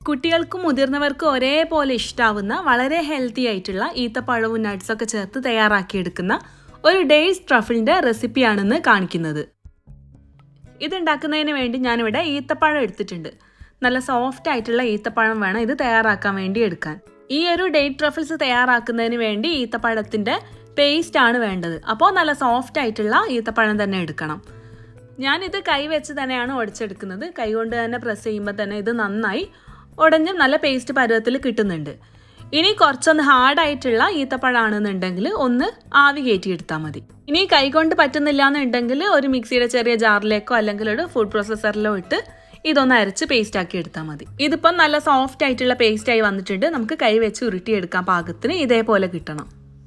കുട്ടികൾക്കും മുതിർന്നവർക്കും ഒരേപോലെ ഇഷ്ടാവുന്ന വളരെ ഹെൽത്തി ആയിട്ടുള്ള ഈത്തപ്പഴവും നട്ട്സൊക്കെ ചേർത്ത് തയ്യാറാക്കിയെടുക്കുന്ന ഒരു ഡേയ്സ് ട്രഫിളിൻ്റെ റെസിപ്പിയാണെന്ന് കാണിക്കുന്നത് ഇതുണ്ടാക്കുന്നതിന് വേണ്ടി ഞാനിവിടെ ഈത്തപ്പഴം എടുത്തിട്ടുണ്ട് നല്ല സോഫ്റ്റ് ആയിട്ടുള്ള ഈത്തപ്പഴം വേണം ഇത് തയ്യാറാക്കാൻ വേണ്ടി എടുക്കാൻ ഈ ഒരു ഡേറ്റ് ട്രഫിൾസ് തയ്യാറാക്കുന്നതിന് വേണ്ടി ഈത്തപ്പഴത്തിൻ്റെ പേസ്റ്റ് ആണ് വേണ്ടത് അപ്പോൾ നല്ല സോഫ്റ്റ് ആയിട്ടുള്ള ഈത്തപ്പഴം തന്നെ എടുക്കണം ഞാനിത് കൈ വെച്ച് തന്നെയാണ് ഉടച്ചെടുക്കുന്നത് കൈ കൊണ്ട് തന്നെ പ്രസ് ചെയ്യുമ്പോൾ തന്നെ ഇത് നന്നായി ഉടഞ്ഞ് നല്ല പേസ്റ്റ് പരുവത്തിൽ കിട്ടുന്നുണ്ട് ഇനി കുറച്ചൊന്ന് ഹാർഡായിട്ടുള്ള ഈത്തപ്പഴമാണെന്നുണ്ടെങ്കിൽ ഒന്ന് ആവി കയറ്റിയെടുത്താൽ മതി ഇനി കൈ കൊണ്ട് പറ്റുന്നില്ല എന്നുണ്ടെങ്കിൽ ഒരു മിക്സിയുടെ ചെറിയ ജാറിലേക്കോ അല്ലെങ്കിൽ ഒരു ഫുഡ് പ്രോസസ്സറിലോ ഇട്ട് ഇതൊന്ന് അരച്ച് പേസ്റ്റ് ആക്കി എടുത്താൽ മതി ഇതിപ്പം നല്ല സോഫ്റ്റ് ആയിട്ടുള്ള പേസ്റ്റ് ആയി വന്നിട്ടുണ്ട് നമുക്ക് കൈ വെച്ച് ഉരുട്ടിയെടുക്കാൻ പാകത്തിന് ഇതേപോലെ കിട്ടണം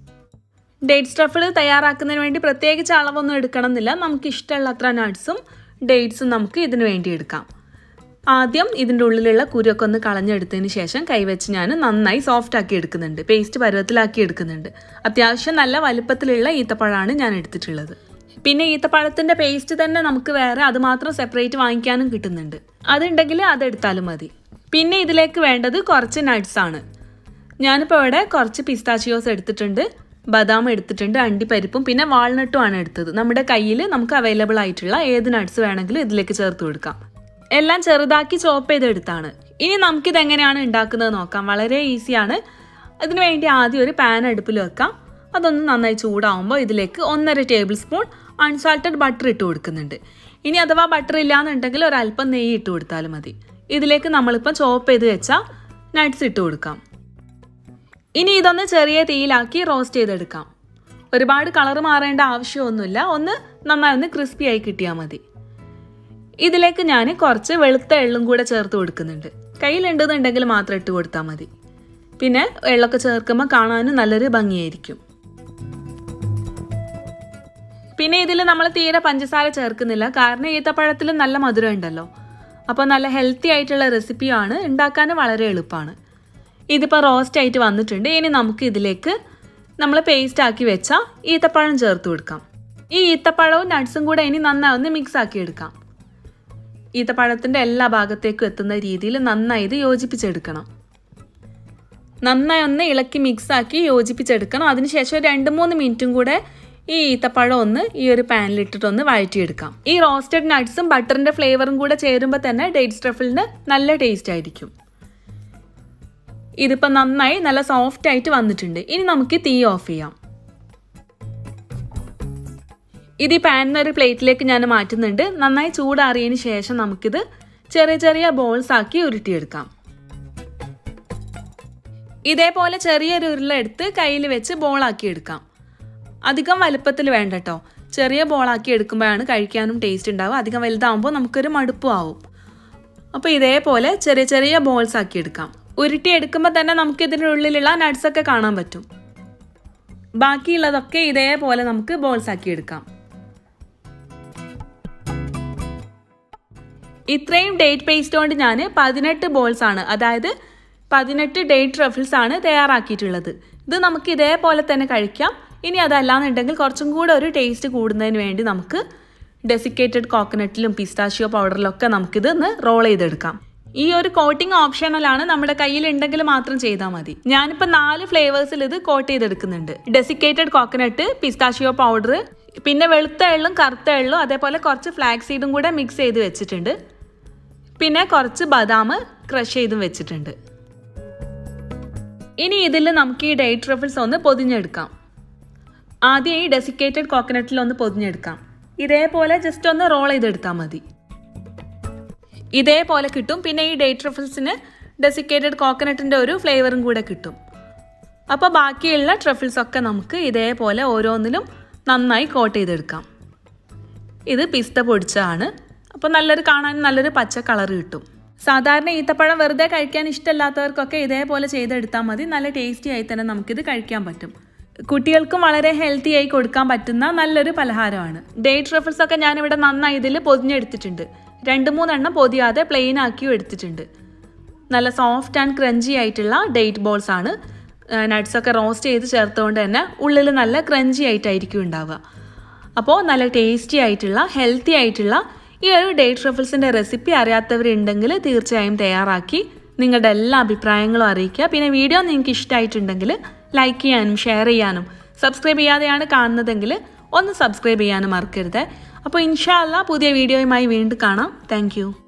ഡേറ്റ് സ്റ്റഫിൾ തയ്യാറാക്കുന്നതിന് വേണ്ടി പ്രത്യേകിച്ച് അളവൊന്നും എടുക്കണമെന്നില്ല നമുക്ക് ഇഷ്ടമുള്ള അത്ര നട്ട്സും ഡേറ്റ്സും നമുക്ക് ഇതിനു വേണ്ടി എടുക്കാം ആദ്യം ഇതിൻ്റെ ഉള്ളിലുള്ള കുരുവൊക്കെ ഒന്ന് കളഞ്ഞെടുത്തതിന് ശേഷം കൈവച്ച് ഞാൻ നന്നായി സോഫ്റ്റ് ആക്കി എടുക്കുന്നുണ്ട് പേസ്റ്റ് പരുവത്തിലാക്കി എടുക്കുന്നുണ്ട് അത്യാവശ്യം നല്ല വലുപ്പത്തിലുള്ള ഈത്തപ്പഴമാണ് ഞാൻ എടുത്തിട്ടുള്ളത് പിന്നെ ഈത്തപ്പഴത്തിൻ്റെ പേസ്റ്റ് തന്നെ നമുക്ക് വേറെ അത് മാത്രം സെപ്പറേറ്റ് വാങ്ങിക്കാനും കിട്ടുന്നുണ്ട് അതുണ്ടെങ്കിൽ അതെടുത്താലും മതി പിന്നെ ഇതിലേക്ക് വേണ്ടത് കുറച്ച് നട്ട്സ് ആണ് ഞാനിപ്പോൾ ഇവിടെ കുറച്ച് പിസ്താച്ചിയോസ് എടുത്തിട്ടുണ്ട് ബദാം എടുത്തിട്ടുണ്ട് അണ്ടിപ്പരിപ്പും പിന്നെ വാൾനട്ടും ആണ് എടുത്തത് നമ്മുടെ കയ്യിൽ നമുക്ക് അവൈലബിൾ ആയിട്ടുള്ള ഏത് നട്ട്സ് വേണമെങ്കിലും ഇതിലേക്ക് ചേർത്ത് കൊടുക്കാം എല്ലാം ചെറുതാക്കി ചോപ്പ് ചെയ്തെടുത്താണ് ഇനി നമുക്കിത് എങ്ങനെയാണ് ഉണ്ടാക്കുന്നത് നോക്കാം വളരെ ഈസിയാണ് അതിനു വേണ്ടി ആദ്യം ഒരു പാൻ അടുപ്പിൽ വെക്കാം അതൊന്ന് നന്നായി ചൂടാവുമ്പോൾ ഇതിലേക്ക് ഒന്നര ടേബിൾ സ്പൂൺ അൺസാൾട്ടഡ് ബട്ടർ ഇട്ട് കൊടുക്കുന്നുണ്ട് ഇനി അഥവാ ബട്ടർ ഇല്ലാന്നുണ്ടെങ്കിൽ ഒരല്പം നെയ്യ് ഇട്ട് കൊടുത്താലും മതി ഇതിലേക്ക് നമ്മളിപ്പം ചോപ്പ് ചെയ്ത് വെച്ച നട്ട്സ് ഇട്ട് കൊടുക്കാം ഇനി ഇതൊന്ന് ചെറിയ തീയിലാക്കി റോസ്റ്റ് ചെയ്തെടുക്കാം ഒരുപാട് കളർ മാറേണ്ട ആവശ്യമൊന്നുമില്ല ഒന്ന് നന്നായി ഒന്ന് ക്രിസ്പി ആയി കിട്ടിയാൽ മതി ഇതിലേക്ക് ഞാൻ കുറച്ച് വെളുത്ത എള്ളും കൂടെ ചേർത്ത് കൊടുക്കുന്നുണ്ട് കയ്യിലുണ്ടെന്നുണ്ടെങ്കിൽ മാത്രം ഇട്ട് കൊടുത്താൽ മതി പിന്നെ എള്ളൊക്കെ ചേർക്കുമ്പോൾ കാണാനും നല്ലൊരു ഭംഗിയായിരിക്കും പിന്നെ ഇതിൽ നമ്മൾ തീരെ പഞ്ചസാര ചേർക്കുന്നില്ല കാരണം ഈത്തപ്പഴത്തിൽ നല്ല മധുരം ഉണ്ടല്ലോ അപ്പോൾ നല്ല ഹെൽത്തി ആയിട്ടുള്ള റെസിപ്പിയാണ് ഉണ്ടാക്കാൻ വളരെ എളുപ്പമാണ് ഇതിപ്പോൾ റോസ്റ്റ് ആയിട്ട് വന്നിട്ടുണ്ട് ഇനി നമുക്ക് ഇതിലേക്ക് നമ്മൾ പേസ്റ്റ് ആക്കി വെച്ച ഈത്തപ്പഴം ചേർത്ത് കൊടുക്കാം ഈ ഈത്തപ്പഴവും നട്ട്സും കൂടെ ഇനി നന്നായി ഒന്ന് മിക്സ് ആക്കി എടുക്കാം ഈത്തപ്പഴത്തിൻ്റെ എല്ലാ ഭാഗത്തേക്കും എത്തുന്ന രീതിയിൽ നന്നായി ഇത് യോജിപ്പിച്ചെടുക്കണം നന്നായി ഒന്ന് ഇളക്കി മിക്സ് ആക്കി യോജിപ്പിച്ചെടുക്കണം അതിനുശേഷം രണ്ട് മൂന്ന് മിനിറ്റും കൂടെ ഈ ഈത്തപ്പഴം ഒന്ന് ഈ ഒരു പാനിലിട്ടിട്ട് ഒന്ന് വഴറ്റിയെടുക്കാം ഈ റോസ്റ്റഡ് നട്ട്സും ബട്ടറിന്റെ ഫ്ലേവറും കൂടെ ചേരുമ്പോൾ തന്നെ ഡേറ്റ് സ്റ്റഫിലിന് നല്ല ടേസ്റ്റ് ആയിരിക്കും ഇതിപ്പോൾ നന്നായി നല്ല സോഫ്റ്റ് ആയിട്ട് വന്നിട്ടുണ്ട് ഇനി നമുക്ക് തീ ഓഫ് ചെയ്യാം ഇത് ഈ പാനിന് ഒരു പ്ലേറ്റിലേക്ക് ഞാൻ മാറ്റുന്നുണ്ട് നന്നായി ചൂടാറിയതിന് ശേഷം നമുക്കിത് ചെറിയ ചെറിയ ബോൾസ് ആക്കി ഉരുട്ടിയെടുക്കാം ഇതേപോലെ ചെറിയൊരു ഉരുള എടുത്ത് കയ്യിൽ വെച്ച് ബോളാക്കി എടുക്കാം അധികം വലുപ്പത്തിൽ വേണ്ട കേട്ടോ ചെറിയ ബോളാക്കി എടുക്കുമ്പോഴാണ് കഴിക്കാനും ടേസ്റ്റ് ഉണ്ടാവുക അധികം വലുതാവുമ്പോൾ നമുക്കൊരു മടുപ്പും ആവും അപ്പോൾ ഇതേപോലെ ചെറിയ ചെറിയ ബോൾസ് ആക്കി എടുക്കാം ഉരുട്ടി എടുക്കുമ്പോൾ തന്നെ നമുക്ക് ഇതിൻ്റെ ഉള്ളിലുള്ള നട്ട്സ് ഒക്കെ കാണാൻ പറ്റും ബാക്കിയുള്ളതൊക്കെ ഇതേപോലെ നമുക്ക് ബോൾസ് ആക്കി എടുക്കാം ഇത്രയും ഡേറ്റ് പേസ്റ്റ് കൊണ്ട് ഞാൻ പതിനെട്ട് ബോൾസ് ആണ് അതായത് പതിനെട്ട് ഡേറ്റ് റഫിൾസ് ആണ് തയ്യാറാക്കിയിട്ടുള്ളത് ഇത് നമുക്ക് ഇതേപോലെ തന്നെ കഴിക്കാം ഇനി അതല്ലാന്നുണ്ടെങ്കിൽ കുറച്ചും കൂടെ ഒരു ടേസ്റ്റ് കൂടുന്നതിന് വേണ്ടി നമുക്ക് ഡെസിക്കേറ്റഡ് കോക്കനട്ടിലും പിസ്താഷ്യോ പൗഡറിലൊക്കെ നമുക്കിത് ഒന്ന് റോൾ ചെയ്തെടുക്കാം ഈ ഒരു കോട്ടിംഗ് ഓപ്ഷണലാണ് നമ്മുടെ കയ്യിൽ ഉണ്ടെങ്കിൽ മാത്രം ചെയ്താൽ മതി ഞാനിപ്പോൾ നാല് ഫ്ലേവേഴ്സിൽ ഇത് കോട്ട് ചെയ്തെടുക്കുന്നുണ്ട് ഡെസിക്കേറ്റഡ് കോക്കനട്ട് പിസ്താഷ്യോ പൗഡർ പിന്നെ വെളുത്ത എള്ളും കറുത്ത എള്ളും അതേപോലെ കുറച്ച് ഫ്ലാക്സ് സീഡും കൂടെ മിക്സ് ചെയ്ത് വെച്ചിട്ടുണ്ട് പിന്നെ കുറച്ച് ബദാം ക്രഷ് ചെയ്തും വെച്ചിട്ടുണ്ട് ഇനി ഇതിൽ നമുക്ക് ഈ ഡേറ്റ് റഫിൾസ് ഒന്ന് പൊതിഞ്ഞെടുക്കാം ആദ്യം ഈ ഡെസിക്കേറ്റഡ് കോക്കനട്ടിൽ ഒന്ന് പൊതിഞ്ഞെടുക്കാം ഇതേപോലെ ജസ്റ്റ് ഒന്ന് റോൾ ചെയ്തെടുത്താൽ മതി ഇതേപോലെ കിട്ടും പിന്നെ ഈ ഡേറ്റ് ട്രഫിൾസിന് ഡെസിക്കേറ്റഡ് കോക്കനട്ടിൻ്റെ ഒരു ഫ്ലേവറും കൂടെ കിട്ടും അപ്പോൾ ബാക്കിയുള്ള ട്രഫിൾസ് ഒക്കെ നമുക്ക് ഇതേപോലെ ഓരോന്നിലും നന്നായി കോട്ട് ചെയ്തെടുക്കാം ഇത് പിസ്ത പൊടിച്ചതാണ് അപ്പോൾ നല്ലൊരു കാണാൻ നല്ലൊരു പച്ച കളർ കിട്ടും സാധാരണ ഈത്തപ്പഴം വെറുതെ കഴിക്കാൻ ഇഷ്ടമല്ലാത്തവർക്കൊക്കെ ഇതേപോലെ ചെയ്തെടുത്താൽ മതി നല്ല ടേസ്റ്റി ആയി തന്നെ നമുക്കിത് കഴിക്കാൻ പറ്റും കുട്ടികൾക്കും വളരെ ഹെൽത്തി ആയി കൊടുക്കാൻ പറ്റുന്ന നല്ലൊരു പലഹാരമാണ് ഡേറ്റ് റഫിൾസ് ഒക്കെ ഞാനിവിടെ നന്നായി ഇതിൽ പൊതിഞ്ഞെടുത്തിട്ടുണ്ട് രണ്ട് മൂന്നെണ്ണം പൊതിയാതെ പ്ലെയിൻ ആക്കിയും എടുത്തിട്ടുണ്ട് നല്ല സോഫ്റ്റ് ആൻഡ് ക്രഞ്ചി ആയിട്ടുള്ള ഡേറ്റ് ബോൾസ് ആണ് നട്ട്സ് ഒക്കെ റോസ്റ്റ് ചെയ്ത് ചേർത്തുകൊണ്ട് തന്നെ ഉള്ളിൽ നല്ല ക്രഞ്ചി ആയിട്ടായിരിക്കും ഉണ്ടാവുക അപ്പോൾ നല്ല ടേസ്റ്റി ആയിട്ടുള്ള ഹെൽത്തി ആയിട്ടുള്ള ഈ ഒരു ഡേറ്റ് റഫിൾസിൻ്റെ റെസിപ്പി അറിയാത്തവരുണ്ടെങ്കിൽ തീർച്ചയായും തയ്യാറാക്കി നിങ്ങളുടെ എല്ലാ അഭിപ്രായങ്ങളും അറിയിക്കുക പിന്നെ വീഡിയോ നിങ്ങൾക്ക് ഇഷ്ടമായിട്ടുണ്ടെങ്കിൽ ലൈക്ക് ചെയ്യാനും ഷെയർ ചെയ്യാനും സബ്സ്ക്രൈബ് ചെയ്യാതെയാണ് കാണുന്നതെങ്കിൽ ഒന്ന് സബ്സ്ക്രൈബ് ചെയ്യാനും മറക്കരുത് അപ്പോൾ ഇൻഷാല്ല പുതിയ വീഡിയോയുമായി വീണ്ടും കാണാം താങ്ക്